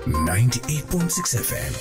98.6 FM.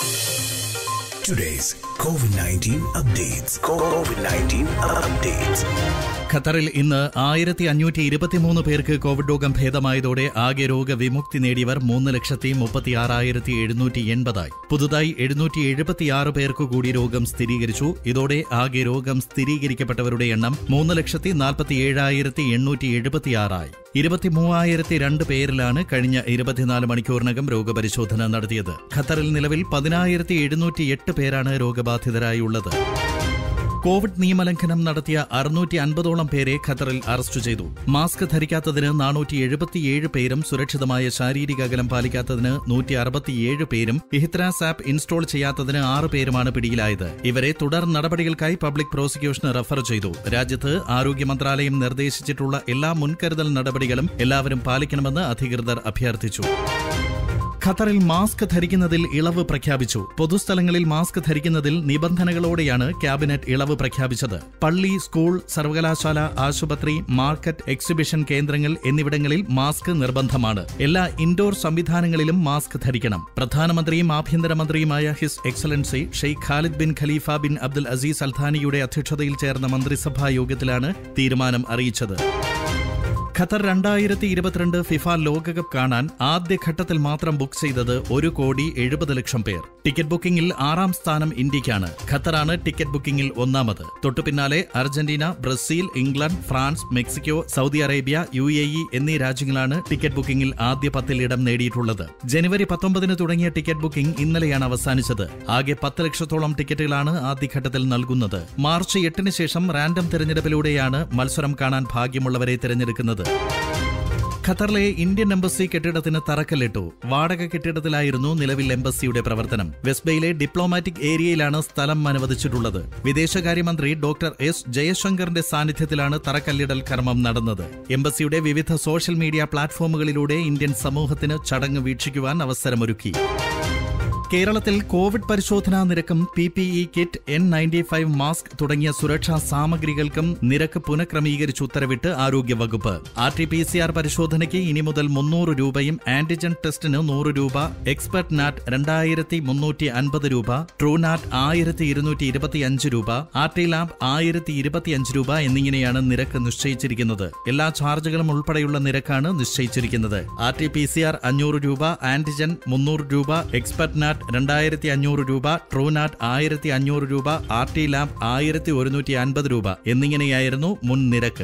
Today's COVID 19 updates. COVID 19 updates. ഖത്തറിൽ ഇന്ന് ആയിരത്തി അഞ്ഞൂറ്റി ഇരുപത്തിമൂന്ന് പേർക്ക് കോവിഡ് രോഗം ഭേദമായതോടെ ആകെ രോഗവിമുക്തി നേടിയവർ മൂന്ന് ലക്ഷത്തി മുപ്പത്തിയാറായിരത്തി എഴുന്നൂറ്റി എൺപതായി പുതുതായി എഴുന്നൂറ്റി എഴുപത്തിയാറ് പേർക്ക് കൂടി രോഗം സ്ഥിരീകരിച്ചു ഇതോടെ ആകെ രോഗം സ്ഥിരീകരിക്കപ്പെട്ടവരുടെ എണ്ണം മൂന്ന് ലക്ഷത്തി നാൽപ്പത്തി ഏഴായിരത്തി എണ്ണൂറ്റി എഴുപത്തിയാറായി ഇരുപത്തിമൂവായിരത്തി രണ്ട് പേരിലാണ് കഴിഞ്ഞ ഇരുപത്തിനാല് മണിക്കൂറിനകം രോഗപരിശോധന നടത്തിയത് ഖത്തറിൽ നിലവിൽ പതിനായിരത്തി എഴുന്നൂറ്റി എട്ട് പേരാണ് രോഗബാധിതരായുള്ളത് കോവിഡ് നിയമലംഘനം നടത്തിയ അറുന്നൂറ്റി അൻപതോളം പേരെ ഖത്തറിൽ അറസ്റ്റ് ചെയ്തു മാസ്ക് ധരിക്കാത്തതിന് നാനൂറ്റി എഴുപത്തിയേഴ് പേരും സുരക്ഷിതമായ ശാരീരിക അകലം പാലിക്കാത്തതിന് നൂറ്റി അറുപത്തിയേഴ് പേരും ഇഹിത്രാസ് ആപ്പ് ഇൻസ്റ്റാൾ ചെയ്യാത്തതിന് ആറ് പേരുമാണ് പിടിയിലായത് ഇവരെ തുടർ നടപടികൾക്കായി പബ്ലിക് പ്രോസിക്യൂഷന് റഫർ ചെയ്തു രാജ്യത്ത് ആരോഗ്യ മന്ത്രാലയം നിർദ്ദേശിച്ചിട്ടുള്ള എല്ലാ മുൻകരുതൽ നടപടികളും എല്ലാവരും പാലിക്കണമെന്ന് അധികൃതർ അഭ്യർത്ഥിച്ചു ഖത്തറിൽ മാസ്ക് ധരിക്കുന്നതിൽ ഇളവ് പ്രഖ്യാപിച്ചു പൊതുസ്ഥലങ്ങളിൽ മാസ്ക് ധരിക്കുന്നതിൽ നിബന്ധനകളോടെയാണ് ക്യാബിനറ്റ് ഇളവ് പ്രഖ്യാപിച്ചത് പള്ളി സ്കൂൾ സർവകലാശാല ആശുപത്രി മാർക്കറ്റ് എക്സിബിഷൻ കേന്ദ്രങ്ങൾ എന്നിവിടങ്ങളിൽ മാസ്ക് നിർബന്ധമാണ് എല്ലാ ഇൻഡോർ സംവിധാനങ്ങളിലും മാസ്ക് ധരിക്കണം പ്രധാനമന്ത്രിയും ആഭ്യന്തരമന്ത്രിയുമായ his excellency Sheikh Khalid bin Khalifa bin Abdul Aziz അൽഥാനിയുടെ അധ്യക്ഷതയിൽ ചേർന്ന മന്ത്രിസഭാ യോഗത്തിലാണ് തീരുമാനം അറിയിച്ചത് ഖത്തർ രണ്ടായിരത്തി ഇരുപത്തിരണ്ട് ഫിഫ ലോകകപ്പ് കാണാൻ ആദ്യഘട്ടത്തിൽ മാത്രം ബുക്ക് ചെയ്തത് ഒരു കോടി എഴുപത് ലക്ഷം പേർ ടിക്കറ്റ് ബുക്കിംഗിൽ ആറാം സ്ഥാനം ഇന്ത്യയ്ക്കാണ് ഖത്തറാണ് ടിക്കറ്റ് ബുക്കിംഗിൽ ഒന്നാമത് തൊട്ടുപിന്നാലെ Argentina Brazil England France Mexico Saudi Arabia U A E എന്നീ രാജ്യങ്ങളാണ് ടിക്കറ്റ് ബുക്കിംഗിൽ ആദ്യ പത്തിൽ ഇടം നേടിയിട്ടുള്ളത് ജനുവരി പത്തൊമ്പതിന് തുടങ്ങിയ ടിക്കറ്റ് ബുക്കിംഗ് ഇന്നലെയാണ് അവസാനിച്ചത് ആകെ പത്ത് ലക്ഷത്തോളം ടിക്കറ്റുകളാണ് ആദ്യഘട്ടത്തിൽ നൽകുന്നത് മാർച്ച് എട്ടിന് ശേഷം റാൻഡം തിരഞ്ഞെടുപ്പിലൂടെയാണ് മത്സരം കാണാൻ ഭാഗ്യമുള്ളവരെ തിരഞ്ഞെടുക്കുന്നത് ഖത്തറിലെ ഇന്ത്യൻ എംബസി കെട്ടിടത്തിന് തറക്കല്ലിട്ടു വാടക കെട്ടിടത്തിലായിരുന്നു നിലവിൽ എംബസിയുടെ പ്രവർത്തനം വെസ്ബയിലെ ഡിപ്ലോമാറ്റിക് ഏരിയയിലാണ് സ്ഥലം അനുവദിച്ചിട്ടുള്ളത് വിദേശകാര്യമന്ത്രി ഡോക്ടർ എസ് ജയശങ്കറിന്റെ സാന്നിധ്യത്തിലാണ് തറക്കല്ലിടൽ കർമ്മം നടന്നത് എംബസിയുടെ വിവിധ സോഷ്യൽ മീഡിയ പ്ലാറ്റ്ഫോമുകളിലൂടെ ഇന്ത്യൻ സമൂഹത്തിന് ചടങ്ങ് വീക്ഷിക്കുവാൻ അവസരമൊരുക്കി കേരളത്തിൽ കോവിഡ് പരിശോധനാ നിരക്കും P P E kit N ninety five mask തുടങ്ങിയ സുരക്ഷാ സാമഗ്രികൾക്കും നിരക്ക് പുനഃക്രമീകരിച്ച് ഉത്തരവിട്ട് ആരോഗ്യവകുപ്പ് R T P C R പരിശോധനയ്ക്ക് ഇനി മുതൽ മുന്നൂറ് രൂപയും ആന്റിജൻ ടെസ്റ്റിന് നൂറ് രൂപ എക്സ്പെർട്ട് നാറ്റ് രണ്ടായിരത്തി മുന്നൂറ്റി അൻപത് രൂപ ട്രൂ നാറ്റ് ആയിരത്തി ഇരുന്നൂറ്റി ഇരുപത്തിയഞ്ച് രൂപ ആർ ടി ലാബ് ആയിരത്തി ഇരുപത്തിയഞ്ച് രൂപ എന്നിങ്ങനെയാണ് നിരക്ക് നിശ്ചയിച്ചിരിക്കുന്നത് എല്ലാ ചാർജുകളും ഉൾപ്പെടെയുള്ള നിരക്കാണ് നിശ്ചയിച്ചിരിക്കുന്നത് R T P C R അഞ്ഞൂറ് രൂപ ആന്റിജൻ മുന്നൂറ് രൂപ എക്സ്പെർട്ട് നാറ്റ് രണ്ടായിരത്തി അഞ്ഞൂറ് രൂപ ട്രൂനാറ്റ് ആയിരത്തി അഞ്ഞൂറ് രൂപ ആർ ടി ലാബ് ആയിരത്തി ഒരുന്നൂറ്റി അൻപത് രൂപ എന്നിങ്ങനെയായിരുന്നു മുൻ നിരക്ക്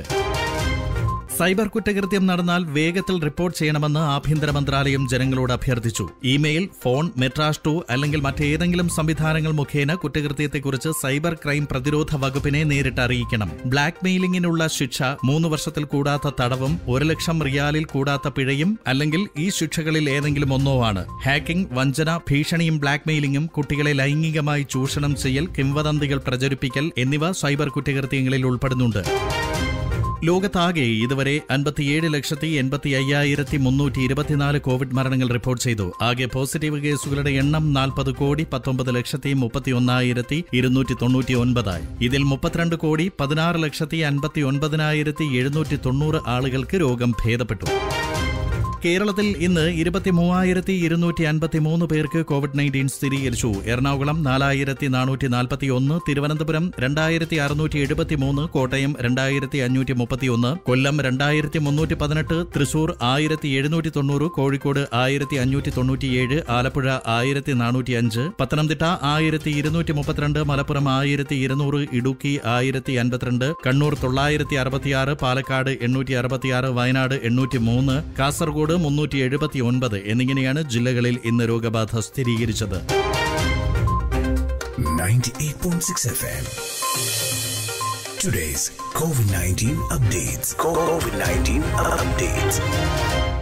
സൈബർ കുറ്റകൃത്യം നടന്നാൽ വേഗത്തിൽ റിപ്പോർട്ട് ചെയ്യണമെന്ന് ആഭ്യന്തര മന്ത്രാലയം ജനങ്ങളോട് അഭ്യർത്ഥിച്ചു ഇമെയിൽ ഫോൺ മെട്രാഷ് ടു അല്ലെങ്കിൽ മറ്റേതെങ്കിലും സംവിധാനങ്ങൾ മുഖേന കുറ്റകൃത്യത്തെക്കുറിച്ച് സൈബർ ക്രൈം പ്രതിരോധ വകുപ്പിനെ നേരിട്ട് അറിയിക്കണം ബ്ലാക്ക് മെയിലിംഗിനുള്ള ശിക്ഷ മൂന്ന് വർഷത്തിൽ കൂടാത്ത തടവും ഒരു ലക്ഷം റിയാലിൽ കൂടാത്ത പിഴയും അല്ലെങ്കിൽ ഈ ശിക്ഷകളിൽ ഏതെങ്കിലും ഒന്നോ ആണ് ഹാക്കിംഗ് വഞ്ചന ഭീഷണിയും ബ്ലാക്ക് മെയിലിംഗും കുട്ടികളെ ലൈംഗികമായി ചൂഷണം ചെയ്യൽ കിംവദന്തികൾ പ്രചരിപ്പിക്കൽ എന്നിവ സൈബർ കുറ്റകൃത്യങ്ങളിൽ ഉൾപ്പെടുന്നുണ്ട് ലോകത്താകെ ഇതുവരെ അൻപത്തിയേഴ് ലക്ഷത്തി എൺപത്തി അയ്യായിരത്തി മുന്നൂറ്റി ഇരുപത്തിനാല് കോവിഡ് മരണങ്ങൾ റിപ്പോർട്ട് ചെയ്തു ആകെ പോസിറ്റീവ് കേസുകളുടെ എണ്ണം നാൽപ്പത് കോടി പത്തൊമ്പത് ലക്ഷത്തി മുപ്പത്തി ഒന്നായിരത്തി ഇരുന്നൂറ്റി തൊണ്ണൂറ്റി ഒൻപതായി ഇതിൽ മുപ്പത്തിരണ്ട് കോടി പതിനാറ് ലക്ഷത്തി അൻപത്തി ഒൻപതിനായിരത്തി എഴുന്നൂറ്റി തൊണ്ണൂറ് ആളുകൾക്ക് രോഗം ഭേദപ്പെട്ടു കേരളത്തിൽ ഇന്ന് ഇരുപത്തി മൂവായിരത്തി ഇരുന്നൂറ്റി അൻപത്തി മൂന്ന് പേർക്ക് കോവിഡ് നയൻറ്റീൻ സ്ഥിരീകരിച്ചു എറണാകുളം നാലായിരത്തി നാനൂറ്റി നാൽപ്പത്തി ഒന്ന് തിരുവനന്തപുരം രണ്ടായിരത്തി അറുന്നൂറ്റി എഴുപത്തി മൂന്ന് കോട്ടയം രണ്ടായിരത്തി അഞ്ഞൂറ്റി മുപ്പത്തിയൊന്ന് കൊല്ലം രണ്ടായിരത്തി മുന്നൂറ്റി പതിനെട്ട് തൃശൂർ ആയിരത്തി എഴുന്നൂറ്റി തൊണ്ണൂറ് കോഴിക്കോട് ആയിരത്തി അഞ്ഞൂറ്റി തൊണ്ണൂറ്റിയേഴ് ആലപ്പുഴ ആയിരത്തി നാനൂറ്റി അഞ്ച് പത്തനംതിട്ട ആയിരത്തി ഇരുന്നൂറ്റി മുപ്പത്തിരണ്ട് മലപ്പുറം ആയിരത്തി ഇരുന്നൂറ് ഇടുക്കി ആയിരത്തി അൻപത്തിരണ്ട് കണ്ണൂർ തൊള്ളായിരത്തി അറുപത്തിയാറ് പാലക്കാട് എണ്ണൂറ്റി അറുപത്തിയാറ് വയനാട് എണ്ണൂറ്റി മൂന്ന് കാസർഗോഡ് മുന്നൂറ്റി എഴുപത്തി ഒൻപത് എന്നിങ്ങനെയാണ് ജില്ലകളിൽ ഇന്ന് രോഗബാധ സ്ഥിരീകരിച്ചത് 98.6 FM. Today's COVID 19 updates. COVID 19 updates.